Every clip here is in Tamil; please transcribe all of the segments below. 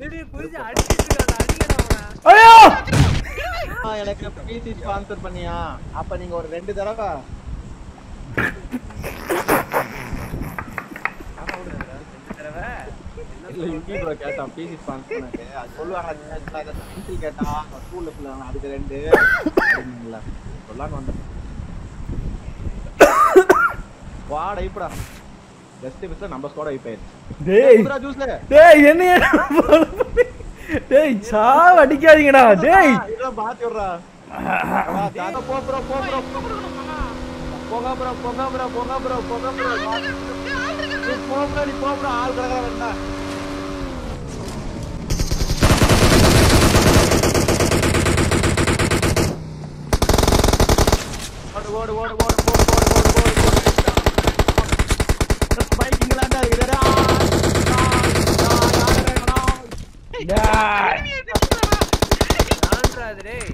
டேய், குதிச்சு அடிச்சிட்டு இருக்கான்டா, அடிக்கடா அவனை. ஐயோ ஆ, எனக்கு பிசி ஸ்பான்சர் பண்ணியா அப்ப நீங்க ஒரு ரெண்டு தடவை ரெண்டு தடவை. இல்ல யுகி ப்ரோ கேட்டான் பிசி ஸ்பான்சர் பண்ணாரு அது சொல்லுவாங்க பென்சில் கேட்டான் ஸ்கூல்ல சொல்லுவாங்க அதுக்கு ரெண்டு அப்படின்னுங்களா சொல்லாம வந்தேன் வாட இப்படா ஜஸ்ட் மிஸ்ல நம்ம ஸ்கோட வைப் ஆயிடுச்சு டேய் ஜூஸ்ல டேய் என்ன டேய் சாவ அடிக்காதீங்கடா டேய் இதெல்லாம் மாத்தி விடுறா வா, தாத்தா, போ ப்ரோ போ ப்ரோ போங்க ப்ரோ போங்க ப்ரோ போங்க ப்ரோ போங்க ப்ரோ நீ போ ப்ரோ நீ போ ப்ரோ ஆள் கிடக்குற வேண்டாம் ஓடு ஓடு ஓடு ஓடு ஓடு ஓடு ஓடு ஓடு பைக் இங்கலாண்டா இதுடா டேய். நான்டா அது, டேய்.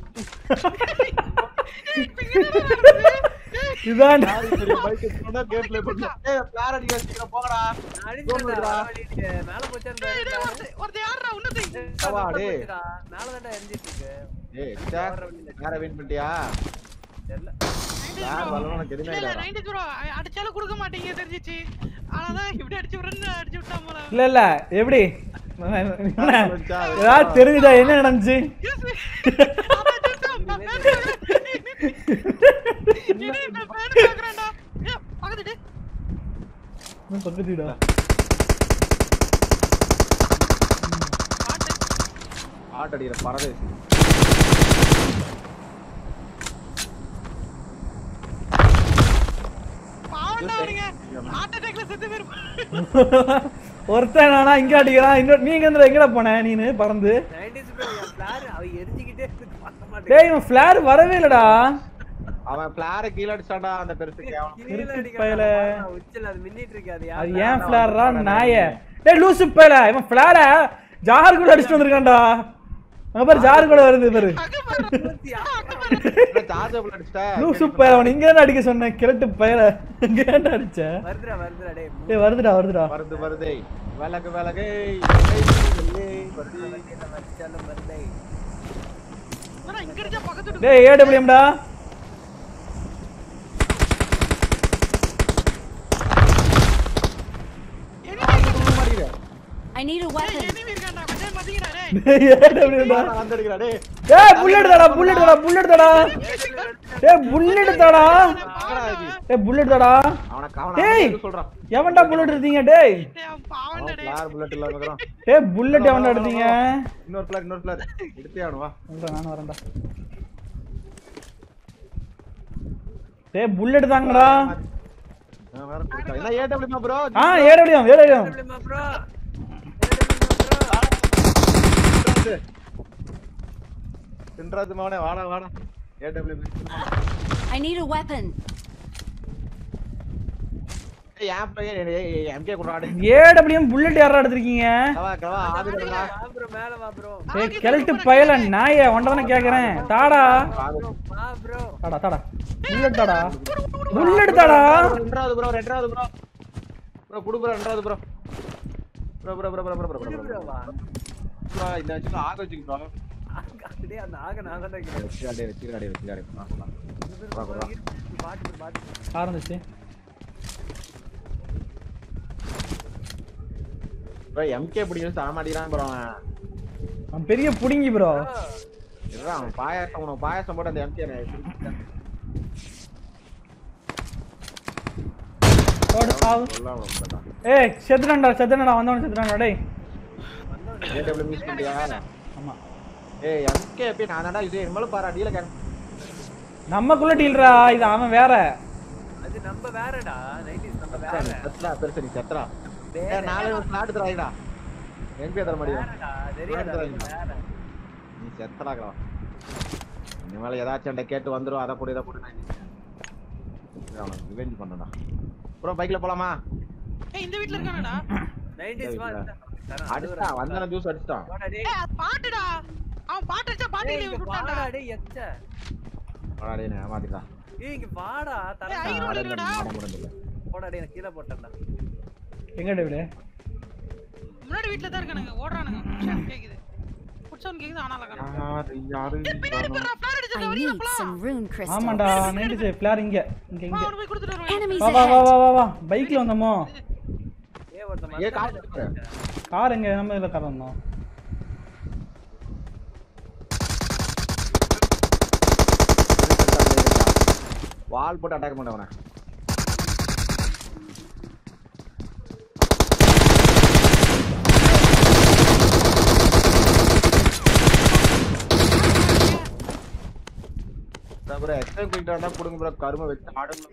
இதான்டா பைக் எடுத்துட்டா கேம் ப்ளே பண்ணு ஏய் பிளார் அடிக்க வச்சுக்கிற போங்கடா நான் அடிச்சிட்டேன்டா, ஆவலிட்டு. மேல போச்சான்னு பாருடா. சவா, மேல டேய். போச்சுடா. மேலதான்டா எரிஞ்சிட்டு இருக்கு. ஏய் அடிச்சா வேற வின் பண்ணிட்டியா தெரியல. யார் வரணும் உனக்கு எதுவுமே இல்ல, இல்லடா 90 bro, அ- அடிச்சாலும் கொடுக்க மாட்டீங்க தெரிஞ்சிச்சு ஆனாதான் இப்படி அடிச்சு விடுறேன்னு அடிச்சு விட்டா போல இல்ல இல்ல எப்படி என்ன? ஏதாவது தெரிஞ்சுதா என்ன நடந்துச்சு Yes, அதான் சொல்லிட்டேன், நான் fan பார்க்கறேன். டேய், நான் fan பார்க்கறேன்டா. ஏய், பக்கத்து டேய். இன்னும் பக்கத்து வீடா பாட்டு. ஆட் அடிக்கிற பரதேசி பாவம்டா அவனுங்க. heart attackல செத்து போயிருப்பான். ஒருத்தன் நானா இங்க அடிக்கிறான் இன்னொரு நீங்க எந்த எங்கடா போன நீனு பறந்து 90s bro, என் flare, அவன் எரிஞ்சுக்கிட்டே இருக்கு, பார்க்க மாட்டேங்குது. டேய் இவன் ஃபிளார் வரவே இல்லடா அவன் பிளார கீழ அடிச்சான்டா அந்த பெருசு கேவலம் கீழே இருக்கு அடிக்கிறான்டா, பயலே. பாருடா, உச்சில அது மின்னிட்டு இருக்கு, அது அது யாருடா? ஏன் ஃபிளாரா நாய டேய் லூசு பயல இவன் ஃபிளார ஜார் கூட அடிச்சிட்டு வந்திருக்கான்டா அங்க பாரு ஜார் கூட வருது பாரு அங்க பாரு. ஊத்தியா? சார்ஜபிள் அடிச்சிட்ட லூசு பயல அவன் இங்க தானே அடிக்க சொன்னேன் கிழட்டு பயல இங்க ஏன்டா அடிச்ச வருதுடா, வருதுடா, டேய். டேய் வருதுடா வருதுடா வருது வருது விலகு விலகு வருது, வச்சாலும் வருதே. என்னடா, இங்க அடிச்சா பக்கத்து வீட்டு- டேய் ஏடபிள்யூஎம்டா I need a weapon. enemy இருக்கான்டா, கொஞ்சம் மதிக்கிறா, டேய். டேய் ஏடபிள்யூஎம்டா வந்துடுறா டேய் டேய் புல்லட் தாடா புல்லட் தாடா புல்லட் தாடா டேய் புல்லட் தாடா டேய் புல்லட் தாடா அவனை டேய். அவனை சொல்றான் எவன்டா புல்லட் எடுத்தீங்க டேய் டேய், அவன் பாவம்டா, டேய். பிளார் புல்லட் இல்லாம இருக்கிறான் டேய் புல்லட் எவன்டா எடுத்தீங்க இன்னொரு பிளார் இன்னொரு பிளார் எடுத்தே ஆனுவா சொல்றேன் நானும் வரேன்டா டேய் புல்லட் தாங்கடா வேற கொடுத்தா என்ன ஏடபிள்யூமா ப்ரோ ஆ ஏடபிள்யூஎம் ஏடபிள்யூஎம் இல்லம்மா bro. தின்றாது மவனே வாடா வாடா AW I need a weapon. ஏய் ஆப் எம்கே குறாடு ஏடபிள்யூஎம் புல்லட் யாரா எடுத்திருக்கீங்க கவா கவா ஆதுடா வா bro, மேல வா bro. டேய் கிழட்டு பயல நாயே ஒன்றை தானே கேக்குறேன் தாடா வா bro. தாடா தாடா புல்லட் தாடா புல்லட் தாடா ரெண்டாவது ப்ரோ ரெண்டாவது ப்ரோ ப்ரோ குடு ப்ரோ ரெண்டாவது bro bro bro bro bro bro bro bro bro வா. ப்ரோ இந்த வச்சுக்கோ ஆக வச்சுக்கோ ப்ரோ டேய், அந்த ஆக நான் தான் வைக்கிறேன். வச்சுக்காடே வச்சுக்காடே வச்சுக்காடே ப்ரோ ப்ரோ பாட்டு bro, பாட்டு bro. ஆரம்பிச்சு ப்ரோ எம்கே பிடிக்கிறது தர மாட்டேங்கிறான் ப்ரோ அவன் அவன் பெரிய புடிங்கி ப்ரோ இல்ல அவன் பாயாசம் உனக்கு பாயாசம் போட்டு அந்த எம்கே போடு சாவு ஏய் செத்துறான்டா செத்துறான்டா வந்தவன் செத்துறான்டா டேய் ஏடபிள்யூ மிஸ் பண்ணியா ஆமா ஏய் எம்கே போய் நான் தான்டா இது என்னமோ பாரா டீல கேன் நமக்குள்ள டீல்ரா இது அவன் வேற அது நம்ம வேறடா 90s நம்ம வேற செத்ரா பெருசு நீ செத்ரா வேற. ஏய் நாளை ஒரு நாடு தராயிடா எம்பி தர முடியும் வேறடா தெரியாதா நம்ம வேற நீ செத்தராங்களா இனிமேல ஏதாச்சும் என்கிட்ட கேட்டு வந்துரும் அதை போடு இதை போடு நான் அவனுக்கு ரிவெஞ்ச் பண்ணடா ப்ரோ பைக்ல போலாமா ஏய், இந்த வீட்ல இருக்கானடா 90s வா தரேன். அடிச்சிட்டான் வந்தான ஜூஸ் அடிச்சிட்டான் வாடா டேய். ஏய், அது பாட்டுடா அவன் பாட்டு அடிச்சா பாட்டு டேய், எழுதி இங்க விட்டான்டா வாடா டேய், எச்ச. வாடா டேய் நான் ஏமாத்திட்டா ஏய், இங்க வாடா, தரேன். ஏய், ஐநூறு வாடா இருக்குடா. மாட முடியல போடா டேய், நான் கீழே போட்டேன்டா. எங்க டேவிடு முன்னாடி வீட்ல தான் இருக்கானுங்க ஓடுறானுங்க புடிச்சான் கேக்குது புடிச்சவன் கேக்குது ஆனால காணோம் யாரு யாரு ஏய், பின்னாடி போறா ஃபிளார் அடிச்சா I வரீங்க need போலாம் some rune crystals. ஆமாண்டா நைட்டு ஃபிளார் இங்க இங்க இங்க அவன போய் கொடுத்துட்டு வருவேன் Enemies வா வா வா ahead. வா வா வா பைக்ல வந்தோமோ ஏ ஒருத்தன் ஏ மச்சான் காசு கிட்ட கொடுக்குறேன். போயிட்டான். கார் எங்க நம்ம இதுல கார் வந்தோம் வால் போட்டு அட்டாக் பண்ண அவனை ப்ரோ எக்ஸ்ட்ரா குயிக் கொடுங்க ப்ரோ கருமை வச்சு ஆடுங்க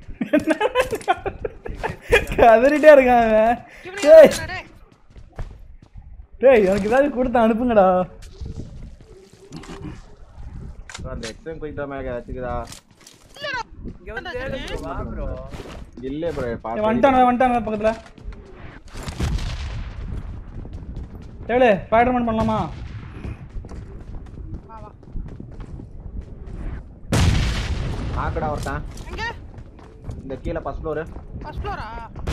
கதறிட்டே இருக்கான் அவன். இவனுக்கு டேய் என்னடா டேய்? டேய் எனக்கு ஏதாவது கொடுத்து அனுப்புங்கடா bro, அந்த எக்ஸ்ட்ரா குயிக் மேக வச்சுக்கிறா இங்க வந்து தேடு bro, வா bro. இல்ல ப்ரோ ஏய், வந்துட்டான் வந்துட்டான் பக்கத்துல தேடு ஸ்பைடர்மேன் பண்ணலாமா வா வா ஆக்கடா ஒருத்தன் எங்க இந்த கீழே ஃபர்ஸ்ட் ஃப்ளோர் ஃபர்ஸ்ட் ஃப்ளோரா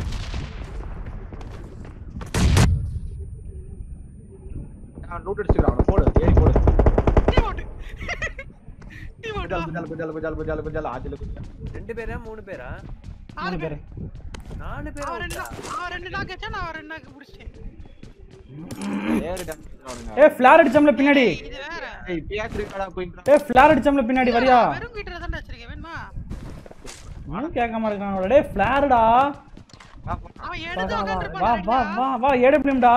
நான் லூட் அடிச்சுக்கிறான் அவனை போடு ஏறி போடு டீம் அவுட் டீம் அவுட் குஜால் குஜால் குஜால் குஜால் குஜால் ஆஜில குஜால் ரெண்டு பேரா மூணு பேரா நாலு பேர் நாலு பேரா அவன் ரெண்டு உண்டா? நா- அவன் ரெண்டு நாக்கு வச்சா நான் ரெண்டு நாக்கு பிடிச்சிட்டேன் ஏறி டான்ஸ் அவனுங்க ஏ ஃபிளார் அடிச்சோம்ல பின்னாடி இது வேற ஏய் பியாட்ரிக்கடா குயிக் ஏ ஃபிளார் அடிச்சோம்ல பின்னாடி வரியா வெறும் கிட்ட தான் வச்சிருக்கேன் வேணுமா நானும் கேட்காம இருக்கான் டேய் ஃபிளார்டா அவன் வா எடுத்து வா வா உட்கார்ந்து வா வா வா வா ஏடபிள்யூம்டா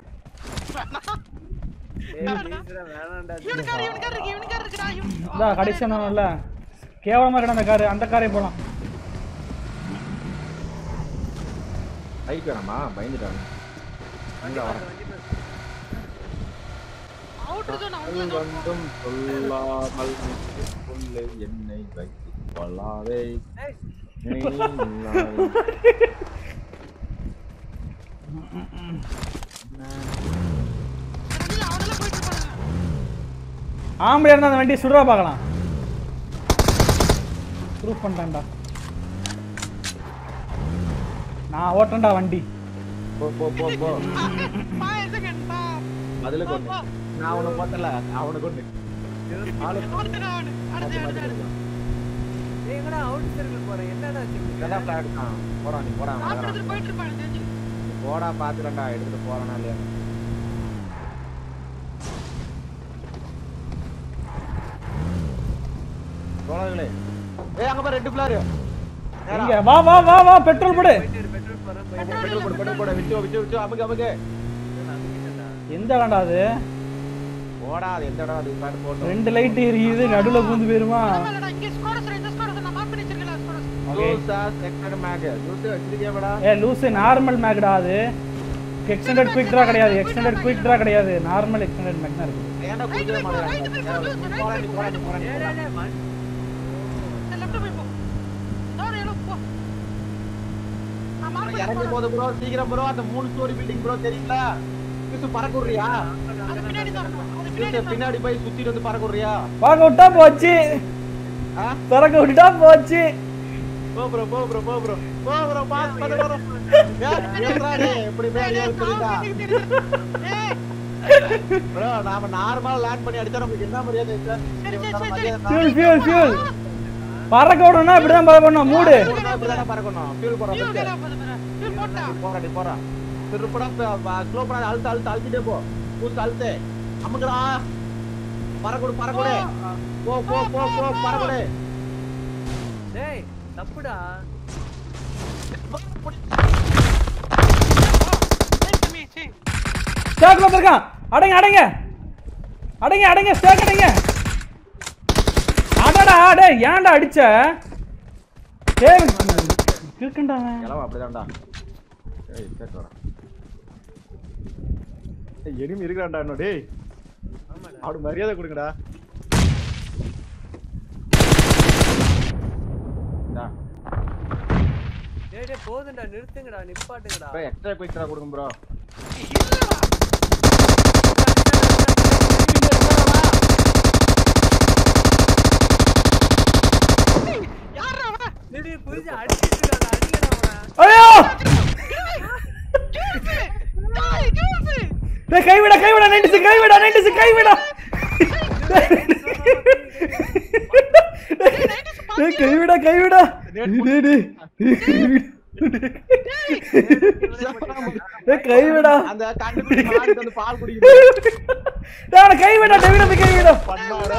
ஏய், please டா, வேணாம்டா. இவனுக்காரு இவனுக்காரு இருக்கு இவனுக்காரு இருக்குடா இவன் இதா கடைசி வந்தோம்ல கேவலமா இருக்கணும் அந்த காரு அந்த காரே போலாம் ஹைட் வேணாமா பயந்துட்டாங்க வண்டி பாரு, வண்டி பாரு. அவுட்டர் ஜோன் அது அவன் வந்தும் சொல்லாமல் கொள்ளு என்னை வைத்து கொள்ளாதே ஏய், நீ இல்லாய். அவனெல்லாம் போயிட்டு இருப்பானுங்க ஆம்பளையா இருந்தா அந்த வண்டியை சுடுறா பார்க்கலாம் ப்ரூஃப் பண்ணிட்டான்டா நான் ஓட்டுறேன்டா வண்டி போ போ போ போ five second stop. அதுல கொண்டு நான் அவனை போட்டல அவனை கொண்டு ஆளு அடுத்து நான் அவனு. அடுத்து, அடுத்து, அடுத்து. ஏய், எங்கடா out circle போற? என்னடா ஆச்சு உனக்கு? இதெல்லாம் flag தான். போடா நீ போடா அவன் சாப்பிட்டு வரான். எடுத்துட்டு போயிட்டு இருப்பானு தெரிஞ்சு. நீ போடா பாத்துறேன்டா எடுத்துட்டு போறானா இல்லையா தோழர்களே ஏய் அங்க பாரு ரெண்டு பிளாரு இங்க வா வா வா வா பெட்ரோல் போடு போயிட்டு இரு, petrol போறேன், போயிட்டு இரு. பெட்ரோல் போடு பெட்ரோல் போடு விட்டு விட்டு விட்டு அமுக்கு அமுக்கு நான் அமுக்கிட்டேன்டா. எந்த இடம்டா அது போடா அது எந்த இடம் அது பாட்டு போட்டோம் ரெண்டு லைட் எரியுது நடுவுல பூந்து போயிருமா பரவாயில்லடா, இங்க squatters இரு, இந்த squatters நான் mark பண்ணி வச்சிருக்கேன்ல, squatters. ஓகே ஜூஸா செக்டர் மேக் ஜூஸ் வச்சிருக்கியாடா ஏ லூசு நார்மல் மேக்டா அது எக்ஸ்டெண்டட் குயிக் ட்ரா கிடையாது எக்ஸ்டெண்டட் குயிக் ட்ரா கிடையாது நார்மல் எக்ஸ்டெண்டட் மேக் தான் இருக்கு ஏன்டா குடிக்கவே மாட்டேங்கிறாங்க போடா நீ போடா நீ போடா நீ ஏய், போடா டேய், டேய், வண்டி- சரி, left போய் போ. இதோட yellow, போ. நான் mark பண்ணி இறங்கி போது ப்ரோ சீக்கிரம் ப்ரோ அந்த மூணு ஸ்டோரி பில்டிங் ப்ரோ தெரியுங்களா யூசு பறக்க விடுறியா அது பின்னாடி தான் வரணும், அது பின்னாடி யூசு தான் பின்னாடி போய் சுத்திட்டு வந்து பறக்க விடுறியா பார்க்க விட்டா போச்சு ஆ? திறக்க விட்டுட்டா போச்சு போ ப்ரோ போ ப்ரோ போ ப்ரோ போ ப்ரோ பாஸ் பண்ணு ப்ரோ ஏறா டேய் எப்படி மேல ஏறி சொல்லிட்டா ஏய், ப்ரோ நாம நார்மலா லேண்ட் பண்ணி அடிச்சா நமக்கு என்ன மரியாதை சார் சரி, சரி, சரி, சரி. ஃபியூல் ஃபியூல் ஃபியூல் பறக்க விடணும்னா இப்படிதான் பறக்கணும் மூடு இப்படிதானே பறக்கணும் ஃபியூல் போறோம் fuel வேற போகுது பாரு. fuel போட்டா. போறா நீ போறா திருப்படா ஸ்லோ பண்ணா அழுத்த அழுத்த அழுத்திட்டே போ பூஸ்ட் அழுத்து அமுக்குடா பறக்குடு பறக்குடு போ போ போ போ பறக்குடு டேய், தப்புடா. ஏய், தம்பி, சீ. ஸ்டேக்ல இருக்கான் அடங்க அடங்க அடங்க அடங்க ஸ்டேக் அடங்க அடடா டேய் ஏன்டா அடிச்ச டேய் இருக்கண்டா அவன். கிளம்ப அப்படிதான்டா ஏய் கேட்டு வரேன் ஏய் எனிமி இருக்கிறான்டா இன்னும் டேய் ஆமாடா. அவனுக்கு மரியாதை கொடுங்கடா இந்தா, டேய், டேய், போதும்டா, நிறுத்துங்கடா, நிப்பாட்டுங்கடா. bro, extra quick draw கொடுங்க ப்ரோ இல்லடா. ஏய், யார்றா அவன்? டேய், டேய், புரியுது, அடிச்சிட்டு இருக்கான்டா, அடிங்கடா அவனை. ஐயோ ஜூல்ஸு! டேய், ஜூல்ஸு! டேய் கைவிடா கைவிடா 96 கைவிடா 96 கைவிடா டேய் கைவிடா கைவிடா டேய் டேய் டேய் கைவிடா. டேய் கைவிடா அந்த கண்டுபிடிச்ச மாடுக்கு வந்து பால் குடிக்குது டேய் அவனை கைவிடா டேவிட போய் கைவிடா பண்ணாட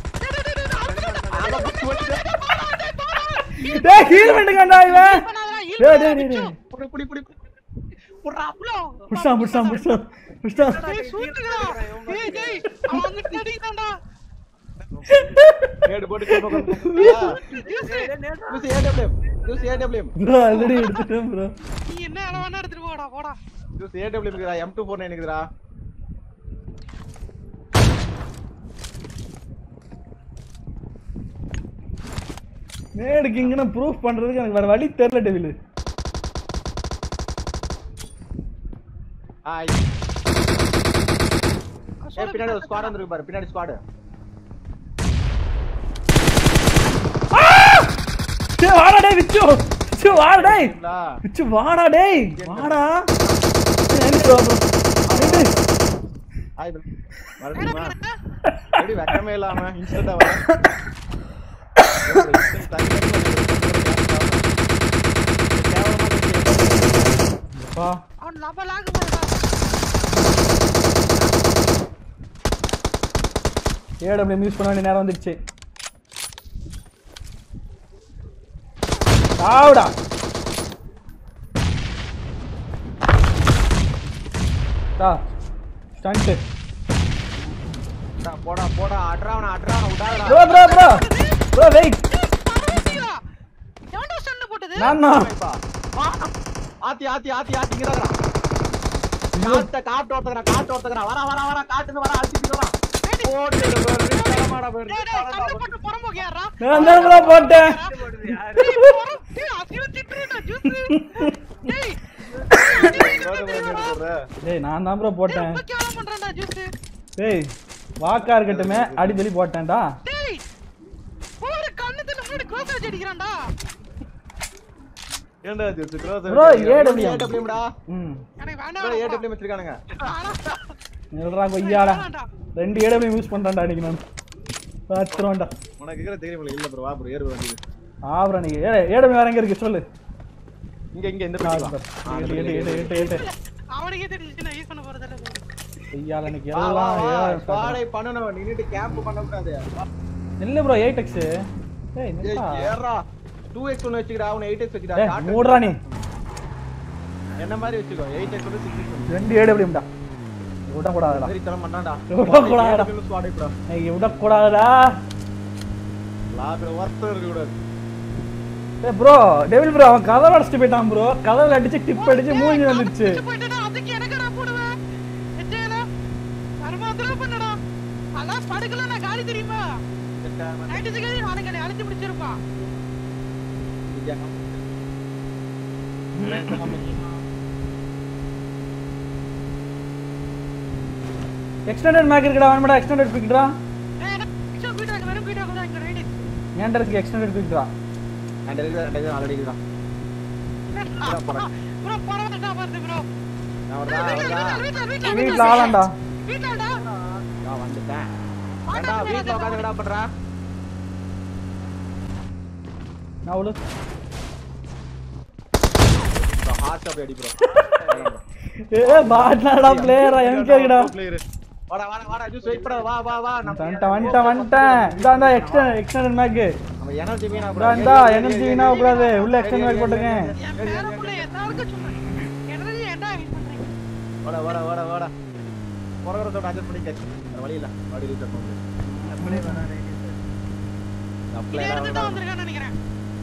டேய் ஹீல் பண்ணுங்கடா இவன் டேய் டேய் டேய் டேய் புடி புடி புடி புடுறா புஷ்டா புஷ்டா புஷ்டா புஷ்டா ஏடு போட்டு கேப்ப கொண்டு use AW use AW bro already எடுத்துட்டேன் ப்ரோ நீ என்ன அளவான எடுத்துட்டு போடா போடா யூஸ் ஏடபிள்யூ இருக்குடா M249 இருக்குடா நேடுக்கு இங்கன ப்ரூஃப் பண்றதுக்கு எனக்கு வேற வழி தெரியல டெவில் ஆய் ஏ பின்னாடி ஒரு ஸ்குவாட் வந்திருக்கு பாரு பின்னாடி ஸ்குவாட் டேய் வாடா டேய் விச்சு விச்சு வாடா டேய் இல்லா விச்சு வாடா டேய் வாடா டேய், எங்க bro, bro? டேய், டேய். ஆய் மறுபடியுமா எப்படி வெக்கமே இல்லாம இன்ஸ்டன்ட்டா வர பா அவன் லவ லாக் போடா ஏடபிள்யூ யூஸ் பண்ண வேண்டிய நேரம் வந்துடுச்சு சாவுடா டா ஸ்டண்ட் போடா போடா அட்ராவன அட்ராவன விடாதடா bro bro bro bro wait பரவாயில்லையா எவன்டா ஸ்டன் போட்டது நான் தான் இப்பா. வா. ஆத்தி ஆத்தி ஆத்தி ஆத்தி இங்க தான் காட்ட காட்டு ஒருத்தங்கடா காட்டு ஒருத்தங்கடா வர வர வர காட்டுன்னு வர அழுத்திட்டு வர ஓடி தரமாடா போயிரு டேய் டேய் கண்ணு போட்டு புறம்போக்கு யாரா நான் தான் ப்ரோ போட்டேன் டேய் புறம் டேய் அசில திட்டுறடா ஜூஸ் டேய் டேய் நான் தான் ப்ரோ போட்டேன் ரொம்ப கேவலம் பண்றடா ஜூஸ் டேய் வாக்கா இருக்கட்டுமே அடி சொல்லி போட்டேன்டா டேய் போற கண்ணு தின்னு முன்னாடி க்ளோஸ் வச்சு அடிக்கிறான்டா ஏன்டா ஜூஸ் க்ளோஸ் Bro, AWM. ஏடபிள்யூம்டா ம் எனக்கு ப்ரோ வேண்டாம் ஏடபிள்யூம் வச்சிருக்கானுங்க நில்றா கொய்யாடா ரெண்டு ஏடபிள்யூ யூஸ் பண்றான்டா அன்னைக்கு நான் பாத்துருவான்டா உனக்கு இருக்கிற தெரியும் இல்ல ப்ரோ வா ப்ரோ ஏறு வண்டி ஆவரா நீ ஏடபிள்யூ வேற எங்க இருக்கு சொல்லு இங்க இங்க இந்த ஆ, பக்கம் பார். வா. ஆ, ஏட்டு, இந்த ஏட்டு, பக்கம் ஏட்டு, ஏட்டு, ஏட்டு. அவனுக்கே தெரிஞ்சுச்சு நான் யூஸ் பண்ண போறதில்ல ஐயால எனக்கு வா, வா, எல்லாம் வா. ஏன் ஸ்குவாடை பண்ணணும் நின்னுட்டு கேம்ப் பண்ண கூடாது இல்ல ப்ரோ எயிட் எக்ஸ் ஏய் ஏய், நில்லா. ஏறா 2x ஒன்னு வச்சுக்கடா அவன 8x வச்சுடா டேய் Short மூடுறா நீ என்ன மாதிரி வச்சுக்கோ 8x ஒன்னு 6x ஒன்னு ரெண்டு ஏடபிள்யூம்டா விட கூடாதுடா சரி தர மாட்டான்டா விடக்கூடாதுடா. ஸ்குவாட் இப்படா நீ விட கூடாதுடா லாக்ல வர்த்தம் இருக்க கூடாது ஏய் ப்ரோ டெவில் ப்ரோ அவன் கதவை அடிச்சுட்டு போயிட்டான் ப்ரோ கதவுல அடிச்சு டிப் அடிச்சு மூஞ்சி வந்துருச்சு போயிட்டா அதுக்கு எனக்கு நான் போடுவேன் எச்சேல கர்மாந்திரம் பண்ணடா அதான் படுக்கல நான் காலி தெரியுமா நைட்டு சிக்கடி நானுங்க என்னை அழிச்சு முடிச்சிருப்பான் எக்ஸ்டெண்டட் மேக் இருக்குடா அவன் எக்ஸ்டெண்டட் குவிக்டா ஏய் எனக்கு எக்ஸ்ட்ரா பீட்டாக வெறும் பீட்டாக தான் இங்க ரைடு ஏன்டா இருக்கு எக்ஸ்டெண்டட் குவிக்டா அந்த இருக்குது அந்த இது ஆல்ரெடி இருக்குதான் ப்ரோ பரவாயில்ல பாருங்க ப்ரோ நான் வரதா வரதா வீட்ல வீட்ல வீட்ல ஆளாண்டா வீட்லடா நான் வந்துட்டேன் ஏண்டா வீட்ல உட்கார்ந்து என்னடா பண்ற நான் அவ்வளோ ப்ரோ ஹார்ட் அப்படி அடி ப்ரோ ஏ பாட்னாடா பிளேயரா எம்கேடா வாடா வாடா வாடா ஜூஸ் வெயிட் பண்ண வா வா வா நம்ம வந்துட்டேன் வந்துட்டேன் வந்துட்டேன் இந்தா இந்தா எக்ஸ்டெண்ட் எக்ஸ்டெண்டட் மேக் நம்ம எனர்ஜி வீணா இந்தா இந்தா எனர்ஜி வீணா கூடாது உள்ள எக்ஸ்டெண்ட் மேக் போட்டுங்க என் பேர புள்ள எல்லாருக்கும் சொன்னேன் எனர்ஜி ஏன்டா ஹிட் பண்றீங்க வாடா வாடா வாடா வாடா பொறகரத்தோட அட்ஜஸ்ட் பண்ணிக்க வேற வழி இல்ல வாடி ரீச் பண்ணுங்க இதே இடத்துக்கு தான் வந்திருக்கான்னு நினைக்கிறேன்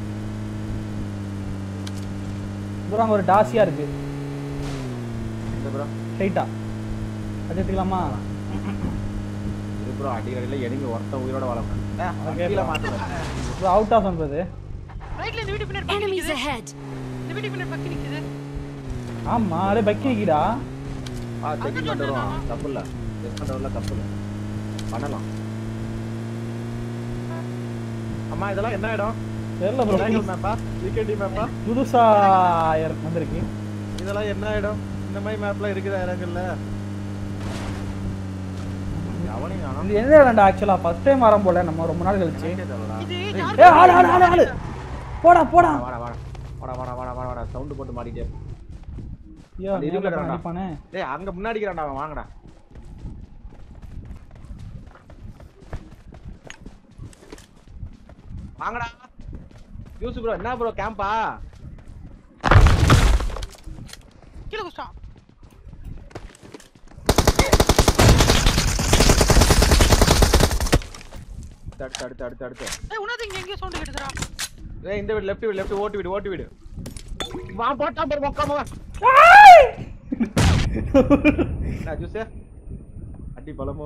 ப்ரோ அங்க ஒரு டாசியா இருக்கு இந்த ப்ரோ ஸ்ட்ரைட்டா அது எடுத்துக்கலாமா இது ப்ரோ அடிக்கடியில எனிமி ஒருத்த உயிரோட வாழ Okay, கீழே bro. மாட்டுவேன் ப்ரோ அவுட் ஆஃப் என்பது ரைட்ல இந்த வீட்டு பின்னாடி பக்கி Enemies நிக்குது ahead. இந்த வீட்டு பின்னாடி பக்கி நிக்குது ஆமா அடே பக்கி நிக்கிடா ஆ செக் பண்ணிட்டு வருவோம் தப்பு இல்ல செக் பண்ணிட்டு வரல தப்பு இல்ல பண்ணலாம் அம்மா இதெல்லாம் என்ன இடம் தெரியல ப்ரோ மேப்பா விக்கெட்டி மேப்பா புதுசா இறக்கு- வந்திருக்கு இதெல்லாம் என்ன இடம் இந்த மாதிரி மேப்லாம் இருக்குதா இடங்கள்ல அவனையும் காணோம். இது எந்த இடம்டா ஆக்சுவலா ஃபர்ஸ்ட் டைம் வரோம் போல நம்ம ரொம்ப நாள் கழிச்சு எனக்கே தெரியலடா. இது ஏ ஆளு ஆளு ஆளு ஆளு போடா போடா வாடா வாடா வாடா வாடா வாடா வாடா வாடா சவுண்ட் போட்டு மாட்டிட்டே ஐயோ அது இதுல நேர்ல இருக்கிறான்டா. அடிப்பானே டேய் அங்க முன்னாடி இருக்கிறான்டா அவன் வாங்கடா வாங்கடா யூசு ப்ரோ என்ன ப்ரோ கேம்பா கீழே குஸ்டான் அடுத்து அடுத்து அடுத்து அடுத்து ஏய் உனது இங்க எங்கேயோ சவுண்ட் கேட்டுதுடா ஏய் இந்த வீடு லெஃப்ட் வீடு லெஃப்ட் ஓட்டு வீடு ஓட்டு வீடு வா போட்டா பாரு மொக்காம வா என்ன ஜூஸ் அடி பழமோ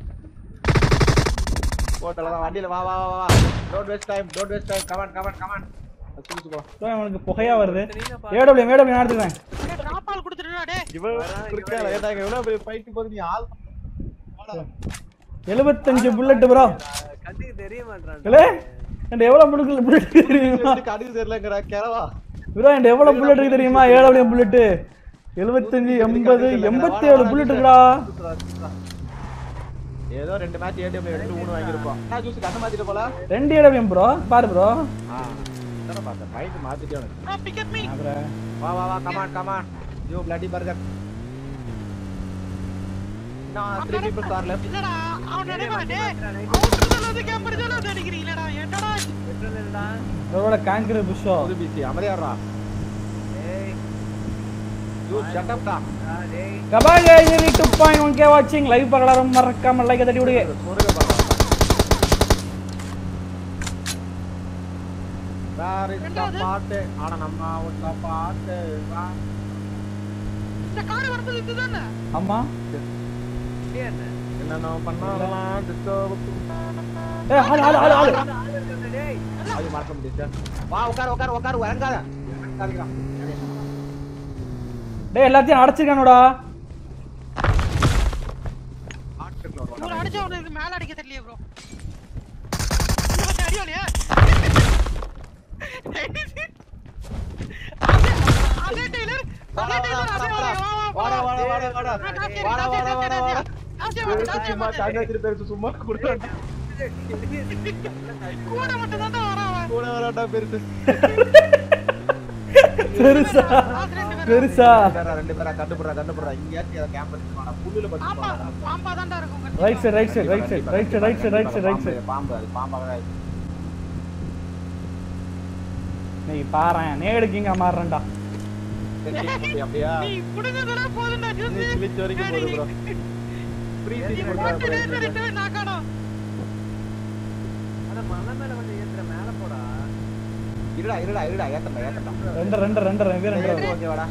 போட்டல தான் வண்டியில வா வா வா வா don't waste time don't waste time come on come on come on சுத்து போ ப்ரோ அவனுக்கு புகையா வருது ஏடபிள்யூ ஏடபிள்யூ நான் எடுத்துக்கிறேன் டேய் டிராப் ஆல் கொடுத்துடுடா டேய் இவன் குறுக்கால ஏதாங்க எவ்வளவு பெரிய ஃபைட் போது நீ ஆள் எழுபத்தஞ்சு புல்லட் ப்ரோ கண்ணுக்கு தெரிய மாட்டான் இல்ல என்கிட்ட எவ்வளவு புல்லட் புல்லட் தெரியுமா கடுகு தெரியலங்கடா கிளவா ப்ரோ என்கிட்ட எவ்வளவு புல்லட் இருக்கு தெரியுமா ஏடபிள்யூ புல்லட் எழுபத்தஞ்சு எண்பது எண்பத்தி ஏழு புல்லட் இருக்குடா ஏதோ ரெண்டு மேட்ச் ஏடிஎம் எடுத்து மூணு வாங்கியிருப்போம் நான் ஜூஸ் கண்ண மாத்திட்டு போல ரெண்டு ஏடபிள்யூ ப்ரோ பாரு ப்ரோ ஆ தான பார்த்தேன் ஃபைட் மாத்திட்டே உனக்கு ப்ரோ பிக் அப் மீ அப்புறம் வா வா வா come on come on you bloody burger நான் த்ரீ பீப்புள்ஸ் ஆர் லெஃப்ட் இல்லடா அவன் நினைவான் டேய் அவுட்டர் சொல்லுது கேம்பர் சொல்லுது அடிக்கிறீங்களடா என்னடா பெட்ரோல் இல்லடா ப்ரோட காங்கிரஸ் புஷோ புது பிசி அமைதியாடுறா டேய் யூ ஷட் அப் டா ஆ, டேய் கபாங்க இனி டூ பாயிண்ட் ஒன் கே வாட்சிங் லைவ் பார்க்கலாம் மறக்காம லைக் தட்டி விடுங்க முருக பாப்பா வேற இந்த பாட்டு ஆனா நம்ம உன்ன பாட்டு வா. இந்த கார் வரது இதுதானே ஆமா டேய் என்ன என்னென்ன பண்ணலாம் டிஸ்டர்ப் ஏ ஆளு ஆளு ஆளு ஆளு ஆள் இருக்கானே, டேய் அது மறக்க முடியாது வா உட்கார் உட்கார் உட்கார் இறங்காத இறங்காதீங்களா டேய் எல்லாத்தையும் அடைச்சிருக்கானுடா இவர அடிச்ச உனக்கு மேல அடிக்க தெரியல ப்ரோ அடியோலியா அதே டெய்லர் அதே டெய்லர் அதே வா வாடா வாடா வாடா வாடா நான் காசு வாடா வாடா வாடா வாடா காசு பெருசு சும்மா சாண்டாத்திரி பெருசு சும்மா கொடுறான்டா கூட மட்டும் தான் வரான் அவன் கூட வரான்டா பெருசு பெருசா காசு ரெண்டு பேரும் பெருசா பேரா ரெண்டு பேரா கண்டுபுறா கண்டுபுறா இங்கேயாச்சும் ஏதாவது கேம்ப் வச்சுக்கோடா புல்லுல பாம்பா பச்சு பாம்பா தான்டா இருக்கும் right side right side right side right side right side right side right side பாம்பு அது பாம்பாக நீ பாறேன் நேடுக்கு இங்க மாறுறேன்டா அப்படியா நீ புடுங்கறதா போதும்டா ஜூஸ் கிளிச் வரைக்கும் போகுது ப்ரோ ஃப்ரீ நீ சீட் போட்டு நேத்து நான் காணோம் அட மலை மேல வந்து ஏத்துற மேல போடா இருடா இருடா இருடா ஏத்தண்டா ஏத்தண்டா ரெண்டு ரெண்டு ரெண்டு ரெண்டு ரெண்டு ஏத்து ஓகேவாடா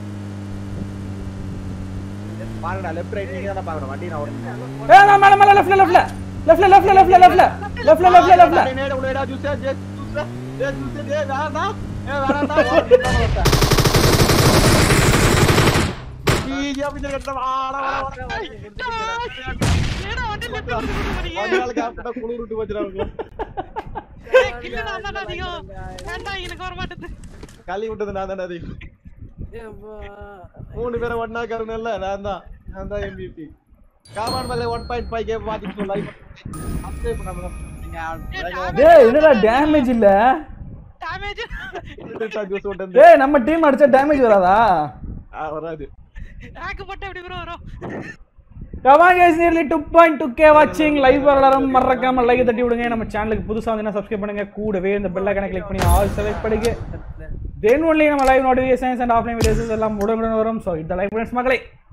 பாருடா லெஃப்ட் ரைட் நீங்க தான் பாக்கணும் வண்டி நான் ஓடுறேன் ஏ நான் மேல மேல லெஃப்ட்ல லெஃப்ட்ல லெஃப்ட்ல லெஃப்ட்ல லெஃப்ட்ல லெஃப்ட்ல லெஃப்ட்ல லெஃப்ட்ல லெஃப்ட்ல நேட உடடா ஜூஸ் ஜூஸ் ஜூஸ் ஏ ஜூஸ் ஏ வேணாடா ஏ வேணாடா ஓடுடா ஈ அப்படி கட்டற வாடா வாடா ஏடா வண்டி லெஃப்ட் வரீங்க வாடா கேப்டா குளிர் விட்டு வச்சிராங்க ஏய், கில்லு நான் தான்டா அதிகம். வேண்டாம், எனக்கு வர மாட்டேது. களி விட்டது நான் தானே அதிகம் ஏப்பா. மூணு பேரை ஒண்ணா கருனல்ல நான் தான் நான் தான் எம்பிபி காமான் மேல ஒன் பாயிண்ட் ஃபைவ் கேம் பார்த்துட்டு சொல்லி சப்ஸ்கிரைப் பண்ணாம நீங்க டேய் என்னடா டேமேஜ் இல்ல Damage. ஜூஸ் விட்டு டேய் நம்ம டீம் அடிச்சா டேமேஜ் வராதா வராது rack போட்டா எப்படி bro வரும்? கமான் கைஸ் நியர்லி 2.2k வாட்சிங் லைவ் வரலாம் மறக்காம லைக் தட்டி விடுங்க நம்ம சேனலுக்கு புதுசா வந்தீங்கன்னா சப்ஸ்கிரைப் பண்ணுங்க கூடவே இந்த பெல் ஐகானை கிளிக் பண்ணி ஆல் செலக்ட் பண்ணுங்க தென் ஒன்லி நம்ம live notifications and offline videos எல்லாம் உடனுக்குடன் வரும் ஸோ இந்த லைவ் ஃப்ரெண்ட்ஸ் மக்களை